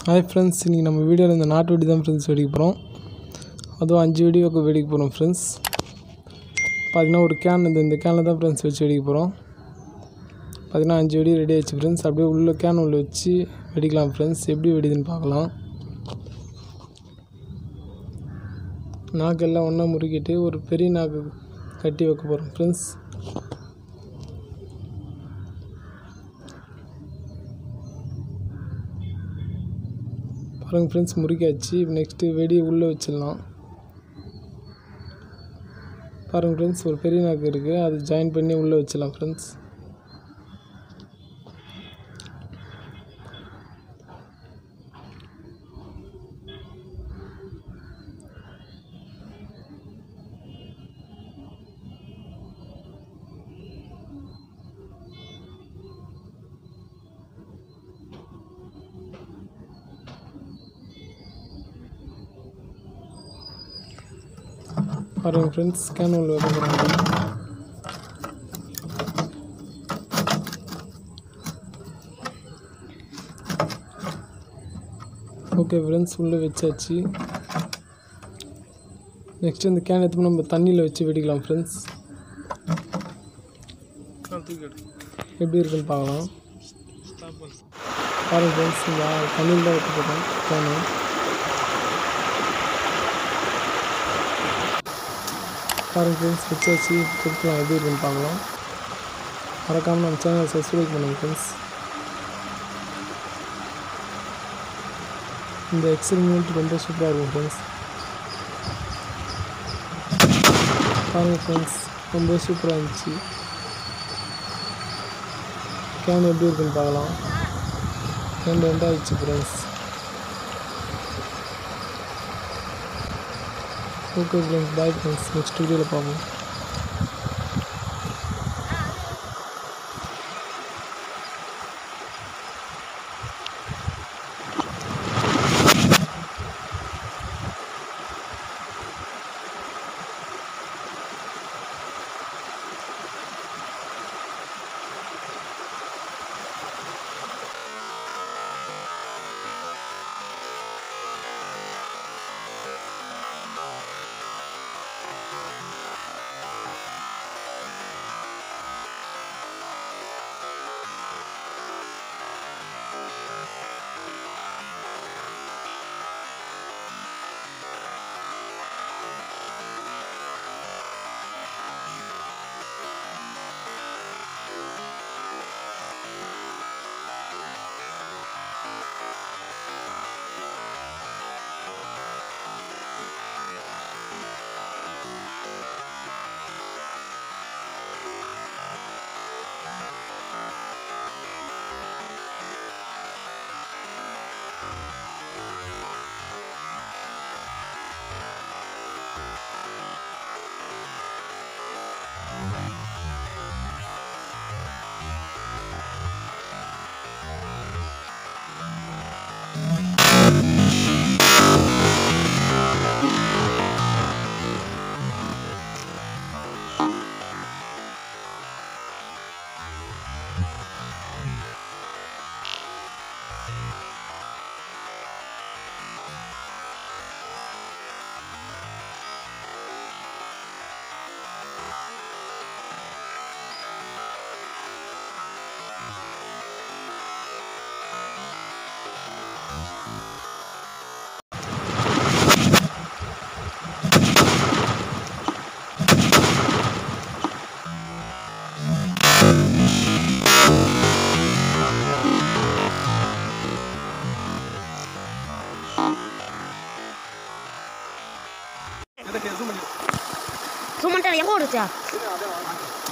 hi friends இன்றைக்கி நம்ம வீடியோவில் இந்த நாட்டு வெடி தான் ஃப்ரெண்ட்ஸ் வெடிக்க போகிறோம் அதுவும் அஞ்சு வெடிக்கு வெடிக்க போகிறோம் ஃப்ரெண்ட்ஸ் பார்த்தீங்கன்னா ஒரு கேன் இந்த இந்த கேனில் தான் ஃப்ரெண்ட்ஸ் வச்சு வெடிக்க போகிறோம் பார்த்தீங்கன்னா அஞ்சு வெடி ரெடி ஆயிடுச்சு ஃப்ரெண்ட்ஸ் அப்படியே உள்ள கேன் உள்ள வச்சு வெடிக்கலாம் ஃப்ரெண்ட்ஸ் எப்படி வெடிதுன்னு பார்க்கலாம் நாக்கெல்லாம் ஒன்றா முறுக்கிட்டு ஒரு பெரிய நாக்கு கட்டி வைக்க போகிறோம் ஃப்ரெண்ட்ஸ் பாருங்கள் ஃப்ரெண்ட்ஸ் முறுக்கியாச்சு நெக்ஸ்ட்டு வெடி உள்ளே வச்சிடலாம் பாருங்கள் ஃப்ரெண்ட்ஸ் ஒரு பெரிய நாக்கு இருக்குது அது ஜாயின் பண்ணி உள்ளே வச்சிடலாம் ஃப்ரெண்ட்ஸ் பாருங்கள் ஃப்ரெண்ட்ஸ் ஸ்கேன் உள்ள வைக்க போகிறாங்க ஓகே ஃப்ரெண்ட்ஸ் உள்ளே வச்சாச்சு நெக்ஸ்ட் இந்த கேன் எடுத்து நம்ம தண்ணியில் வச்சு வெடிக்கலாம் ஃப்ரெண்ட்ஸ் எப்படி இருக்குன்னு பார்க்கலாம் பாருங்கள் ஃப்ரெண்ட்ஸ் இந்த தண்ணியில் தான் வைக்க போகிறோம் கேனு பாருங்கள் ஃப்ரெண்ட்ஸ் வச்சாச்சு கொடுக்கலாம் எப்படி இருக்குன்னு பார்க்கலாம் மறக்காமல் நம்ம சேனலை சப்ஸ்கிரைப் பண்ணுங்கள் ஃப்ரெண்ட்ஸ் இந்த எக்ஸ்பெரிமெண்ட் ரொம்ப சூப்பராக இருக்கும் ஃப்ரெண்ட்ஸ் பாருங்கள் ஃப்ரெண்ட்ஸ் ரொம்ப சூப்பராக இருந்துச்சு கேன் எப்படி இருக்குன்னு பார்க்கலாம் ரெண்டு ரெண்டாகிடுச்சு friends okay friends bye friends next வீடியோவில் பார்ப்போம் சுமன்ட்டா எங்கே ஓடுச்சா